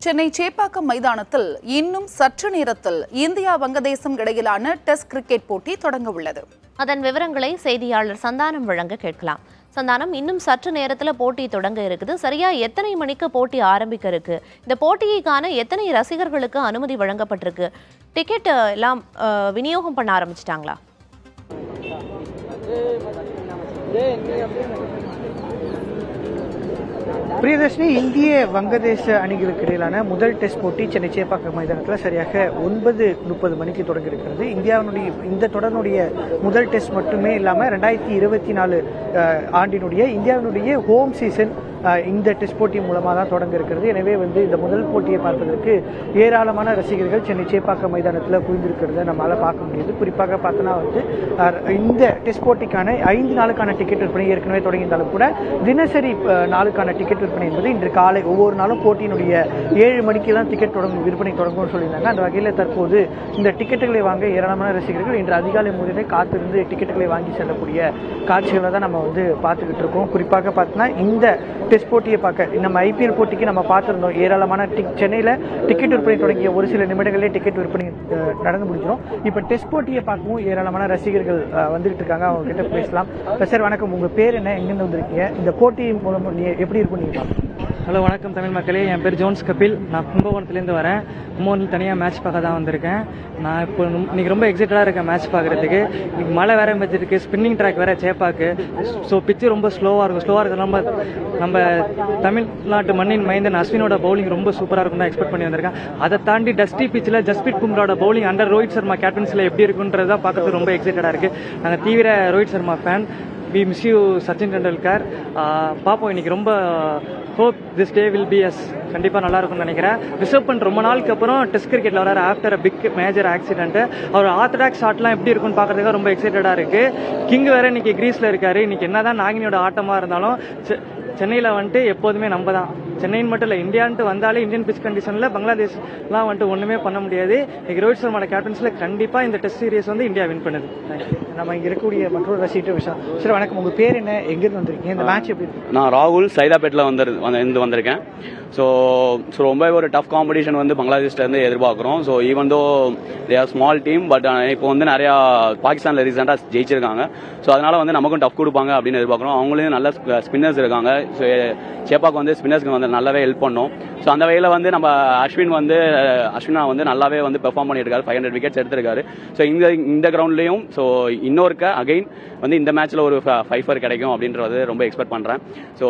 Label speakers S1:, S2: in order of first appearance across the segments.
S1: சென்னை சேப்பாக்கம் மைதானத்தில் இன்னும் சற்று நேரத்தில் இந்தியா வங்கதேசம் இடையிலான டெஸ்ட் கிரிக்கெட் போட்டி தொடங்க உள்ளது
S2: அதன் விவரங்களை செய்தியாளர் சந்தானம் வழங்க கேட்கலாம் சந்தானம் இன்னும் சற்று நேரத்தில் போட்டி தொடங்க இருக்குது சரியா எத்தனை மணிக்கு போட்டி ஆரம்பிக்க இருக்கு இந்த போட்டியை காண எத்தனை ரசிகர்களுக்கு அனுமதி வழங்கப்பட்டிருக்கு டிக்கெட் எல்லாம் அஹ், விநியோகம் பண்ண ஆரம்பிச்சிட்டாங்களா
S3: பிரியதர்ஷினி இந்திய வங்கதேச அணிகளுக்கு இடையிலான முதல் டெஸ்ட் போட்டி சென்னை சேப்பாக்கம் மைதானத்தில் சரியாக ஒன்பது முப்பது மணிக்கு தொடங்க இருக்கிறது இந்தியாவினுடைய இந்த தொடரினுடைய முதல் டெஸ்ட் மட்டுமே இல்லாமல் ரெண்டாயிரத்தி இருபத்தி நாலு ஆண்டினுடைய இந்தியாவினுடைய ஹோம் சீசன் அஹ், இந்த டெஸ்ட் போட்டி மூலமாக தான் தொடங்க இருக்கிறது எனவே வந்து இந்த முதல் போட்டியை பார்ப்பதற்கு ஏராளமான ரசிகர்கள் சென்னை சேப்பாக்கம் மைதானத்தில் குவிந்திருக்கிறத நம்மளால் பார்க்க முடியுது குறிப்பாக பார்த்தோன்னா வந்து அஹ், இந்த டெஸ்ட் போட்டிக்கான ஐந்து நாளுக்கான டிக்கெட் விற்பனை ஏற்கனவே தொடங்கியிருந்தாலும் கூட தினசரி அஹ், நாளுக்கான டிக்கெட் விற்பனை என்பது இன்று காலை ஒவ்வொரு நாளும் போட்டியினுடைய ஏழு மணிக்கு தான் டிக்கெட் தொடங்கும் விற்பனை தொடங்கும்னு சொல்லியிருந்தாங்க அந்த வகையில் தற்போது இந்த டிக்கெட்டுகளை வாங்க ஏராளமான ரசிகர்கள் இன்று அதிகாலை முதலே காத்திருந்து டிக்கெட்டுகளை வாங்கி செல்லக்கூடிய காட்சிகளை தான் நம்ம வந்து பார்த்துக்கிட்டு இருக்கோம் குறிப்பாக பார்த்தோன்னா இந்த டெஸ்ட் போட்டியை பார்க்க நம்ம ஐபிஎல் போட்டிக்கு நம்ம பார்த்துருந்தோம் ஏராளமான டிக் சென்னையில் டிக்கெட் விற்பனை தொடங்கிய ஒரு சில நிமிடங்களே டிக்கெட் விற்பனை அஹ், நடந்து முடிஞ்சிடும் இப்போ டெஸ்ட் போட்டியை பார்க்கவும் ஏராளமான ரசிகர்கள் அஹ், வந்துகிட்டு இருக்காங்க அவங்க கிட்ட பேசலாம் சார் வணக்கம் உங்க பேர் என்ன எங்கேருந்து வந்திருக்கீங்க இந்த போட்டி மூலம் நீ எப்படி இருக்கும் நீங்க பார்க்க
S4: ஹலோ வணக்கம் தமிழ் மக்களே என் பேர் ஜோன்ஸ் கபில் நான் கும்பகோணத்துலேருந்து வரேன் கும்பகோணத்தில் தனியாக மேட்ச் பார்க்க தான் வந்திருக்கேன் நான் இப்போ ரொம்ப- இன்னைக்கு ரொம்ப எக்ஸைட்டடாக இருக்கேன் மேட்ச் பார்க்குறதுக்கு இன்னைக்கு மழை வேற பெஞ்சிருக்கு ஸ்பின்னிங் ட்ராக் வேற சேப்பாக்கு ஸோ பிச்சு ரொம்ப ஸ்லோவாக இருக்கும் ஸ்லோவாக இருக்கிறது நம்ம நம்ம தமிழ்நாட்டு மண்ணின் மைந்தன் அஸ்வினோட பவுலிங் ரொம்ப சூப்பராக இருக்கும் தான் எக்ஸ்பெக்ட் பண்ணி வந்திருக்கேன் அதை தாண்டி டஸ்டி பிச்சில் ஜஸ்பிரித் பும்ராவோட பவுலிங் அண்டர் ரோஹித் சர்மா கேப்டன்ஸில் எப்படி இருக்குன்றதா பார்க்கறதுக்கு ரொம்ப எக்ஸைட்டடாக இருக்குது நாங்கள் தீவிர Rohit Sharma fan we miss you Sachin Tendulkar ஆஹ் பார்ப்போம் இன்னைக்கு ரொம்ப hope this day will be yes கண்டிப்பாக நல்லா இருக்கும்னு நினைக்கிறேன் ரிசர்வ் பண்ண ரொம்ப நாளுக்கு அப்புறம் டெஸ்ட் கிரிக்கெட்ல வராரு ஆஃப்டர் பிக் மேஜர் ஆக்சிடென்ட் அவர் ஆர்த்தடாக்ஸ் ஷாட்லாம் எப்படி இருக்கும்னு பார்க்கறதுக்கு ரொம்ப எக்ஸைட்டடாக இருக்கு கிங் வேற இன்னைக்கு கிரீஸ்ல இருக்காரு இன்னைக்கு என்னதான் நாகினியோட ஆட்டமா இருந்தாலும் செ- சென்னையில வந்துட்டு எப்போதுமே நம்ம தான் சென்னைன்னு மட்டும் இல்லை இந்தியான்ட்டு வந்தாலே இந்தியன் பிச் கண்டிஷன்ல பங்களாதேஷ்லாம் வந்துட்டு ஒண்ணுமே பண்ண முடியாது இன்னைக்கு ரோஹித் சர்மாவோட கேப்டன்ஸ்ல கண்டிப்பா இந்த டெஸ்ட் சீரிஸ் வந்து இந்தியா வின் பண்ணுது தேங்க்யூ
S3: நம்ம இங்க இருக்கக்கூடிய மற்றொரு ரசிகர் விஷயம் சார் வணக்கம் உங்க பேர் என்ன எங்கிருந்து வந்திருக்கீங்க இந்த மேட்ச் எப்படி இருக்கு
S5: நான் ராகுல் சைதாப்பேட்டில் வந்து வந்து வந்திருக்கேன் ஸோ ஸோ ரொம்ப ஒரு டஃப் காம்படிஷன் வந்து பங்களாதேஷ்ல இருந்து எதிர்பார்க்குறோம் so even though they are small team but இப்போ வந்து நிறையா பாகிஸ்தானில் ரீசெண்டாக ஜெயிச்சிருக்காங்க ஸோ அதனால வந்து நமக்கும் டஃப் கொடுப்பாங்க அப்படின்னு எதிர்பார்க்குறோம் அவங்களையும் நல்ல ஸ்பின்னர்ஸ் இருக்காங்க ஸோ சேப்பாக்கு வந்து ஸ்பின்னர்ஸ்க்கு வந்து நல்லாவே ஹெல்ப் பண்ணோம் ஸோ அந்த வகையில் வந்து நம்ம அஸ்வின் வந்து அஸ்வினா வந்து நல்லாவே வந்து பெர்ஃபார்ம் பண்ணியிருக்காரு ஃபைவ் ஹண்ட்ரட் விக்கெட்ஸ் எடுத்திருக்காரு ஸோ இந்த இந்த கிரவுண்ட்லேயும் ஸோ இன்னொருக்க அகைன் வந்து இந்த மேட்ச்சில் ஒரு ஃபைஃபர் கிடைக்கும் அப்படின்றது ரொம்ப எக்ஸ்பெக்ட் பண்ணுறேன் ஸோ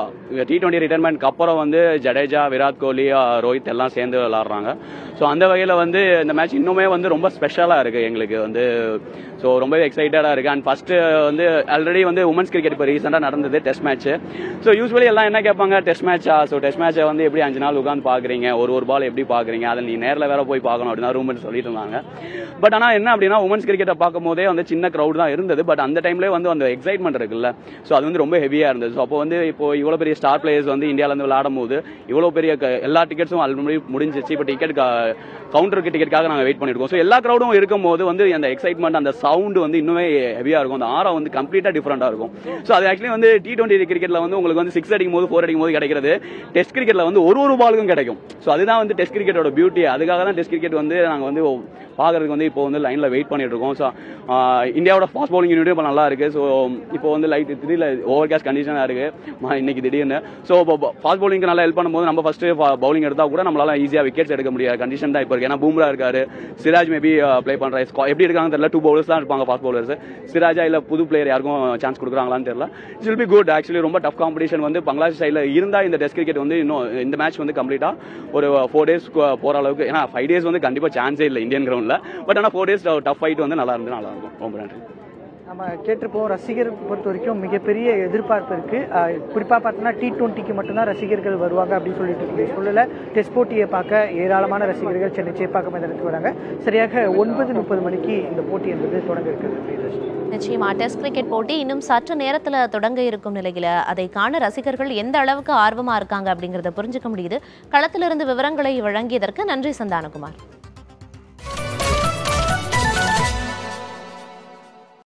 S5: டி டுவெண்ட்டி ரிட்டைர்மெண்ட்க்கு அப்புறம் வந்து ஜடேஜா விராட் கோலி அஹ், ரோஹித் எல்லாம் சேர்ந்து விளாட்றாங்க ஸோ அந்த வகையில் வந்து இந்த மேட்ச் இன்னுமே வந்து ரொம்ப ஸ்பெஷலாக இருக்குது எங்களுக்கு வந்து ஸோ ரொம்பவே எக்ஸைட்டடாக இருக்குது அண்ட் ஃபர்ஸ்ட் வந்து ஆல்ரெடி வந்து உமன்ஸ் கிரிக்கெட் இப்போ ரீசெண்டாக நடந்தது டெஸ்ட் மேட்ச் ஸோ யூஸ்வலி எல்லாம் என்ன கேட்பாங்க டெஸ்ட் மேட்சா ஸோ டெஸ்ட் மேட்சை வந்து எப்படி அஞ்சு நாள் உட்காந்து பார்க்குறீங்க ஒரு ஒரு பால் எப்படி பார்க்குறீங்க அதை நீ நேரில் வேற போய் பார்க்கணும் அப்படின்னா ரூம்னு சொல்லிட்டு இருந்தாங்க பட் ஆனால் என்ன அப்படின்னா உமன்ஸ் கிரிக்கெட்டை பார்க்கும் போதே வந்து சின்ன க்ரௌட் தான் இருந்தது பட் அந்த டைம்லேயே வந்து அந்த எக்ஸைட்மெண்ட் இருக்குல்ல ஸோ அது வந்து ரொம்ப ஹெவியாக இருந்தது ஸோ அப்போ வந்து இப்போ இவ்வளோ பெரிய ஸ்டார் பிளேயர்ஸ் வந்து இந்தியாவிலேருந்து விளையாடும் போது இவ்வளோ பெரிய க- எல்லா டிக்கெட்ஸும் ஆல்ரெடி முடிஞ்சிச்சு இப்போ டிக்கெட் கவுண்டருக்கு டிக்கெட்டுக்காக நாங்கள் வெயிட் பண்ணிருக்கோம் ஸோ எல்லா க்ரௌடும் இருக்கும் போது வந்து அந்த எக்ஸைட்மெண்ட் அந்த சவுண்டு வந்து இன்னுமே ஹெவியாக இருக்கும் அந்த ஆரா வந்து கம்ப்ளீட்டாக டிஃப்ரெண்டாக இருக்கும் ஸோ அது ஆக்சுவலி வந்து டி டுவெண்ட்டி கிரிக்கெட்டில் வந்து உங்களுக்கு வந்து சிக்ஸ் அடிக்கும் போது ஃபோர் அடிக்கும் போது கிடைக்கிறது டெஸ்ட் கிரிக்கெட்டில் வந்து ஒரு ஒரு பாலுக்கும் கிடைக்கும் ஸோ அதுதான் வந்து டெஸ்ட் கிரிக்கெட்டோட பியூட்டி அதுக்காக தான் டெஸ்ட் கிரிக்கெட் வந்து நாங்கள் வந்து பார்க்கறதுக்கு வந்து இப்போ வந்து லைனில் வெயிட் பண்ணிட்டு இருக்கோம் ஸோ இந்தியாவோட ஃபாஸ்ட் பவுலிங் யூனிட்டும் இப்போ நல்லா இருக்கு ஸோ இப்போ வந்து லைட் திடீர்ல ஓவர் கேஸ் கண்டிஷனாக இருக்கு ம- இன்னைக்கு திடீர்னு ஸோ இப்போ ஃபாஸ்ட் பவுலிங்க்கு நல்லா ஹெல்ப் பண்ணும்போது நம்ம ஃபர்ஸ்ட் பவுலிங் எடுத்தால் கூட நம்மளால ஈஸியாக விக்கெட்ஸ் எடுக்க முடியாத கண்டிஷன் தான் இப்போ இருக்கு ஏன்னா பூம்ரா இருக்காரு சிராஜ் மேபி ப்ளே பண்ற Squa- எப்படி இருக்காங்க தெரியல டூ பவுலர்ஸ் தான் இருப்பாங்க ஃபாஸ்ட் பவுலர்ஸ் சிராஜா இல்ல புது பிளேயர் யாருக்கும் சான்ஸ் கொடுக்குறாங்களான்னு தெரியல it will be good actually ரொம்ப டஃப் காம்படிஷன் வந்து பங்களாதேஷ் சைடில் இருந்தா இந்த டெஸ்ட் கிரிக்கெட் வந்து இன்னும் இந்த மேட்ச் வந்து கம்ப்ளீட்டா ஒரு ஃபோர் டேஸ் போற அளவுக்கு ஏன்னா ஃபைவ் டேஸ் வந்து கண்டிப்பா சான்ஸே இல்லை இந்தியன் கிரவுண்ட்ல பட் ஆனால் ஃபோர் டேஸ் டஃப் ஃபைட் வந்து நல்லா இருந்து நல்லா இருக்கும் ரொம்ப நன்றி
S3: நம்ம கேட்டிருப்போம் ரசிகர் பொறுத்த வரைக்கும் மிகப்பெரிய எதிர்பார்ப்பு இருக்கு அஹ், குறிப்பா பார்த்தோம்னா டி டுவெண்ட்டிக்கு மட்டும்தான் ரசிகர்கள் வருவாங்க அப்படின்னு சொல்லிட்டு இருக்கு சொல்லல டெஸ்ட் போட்டியை பார்க்க ஏராளமான ரசிகர்கள் சென்னை சேப்பாக்கம் மைதானத்துக்கு வராங்க சரியாக ஒன்பது முப்பது மணிக்கு இந்த போட்டி என்பது தொடங்க இருக்கிறது பிரியதர்ஷினி.
S2: நிச்சயமா டெஸ்ட் கிரிக்கெட் போட்டி இன்னும் சற்று நேரத்துல தொடங்க இருக்கும் நிலையில அதை காண ரசிகர்கள் எந்த அளவுக்கு ஆர்வமா இருக்காங்க அப்படிங்கறத புரிஞ்சுக்க முடியுது களத்திலிருந்து விவரங்களை வழங்கியதற்கு நன்றி சந்தானகுமார்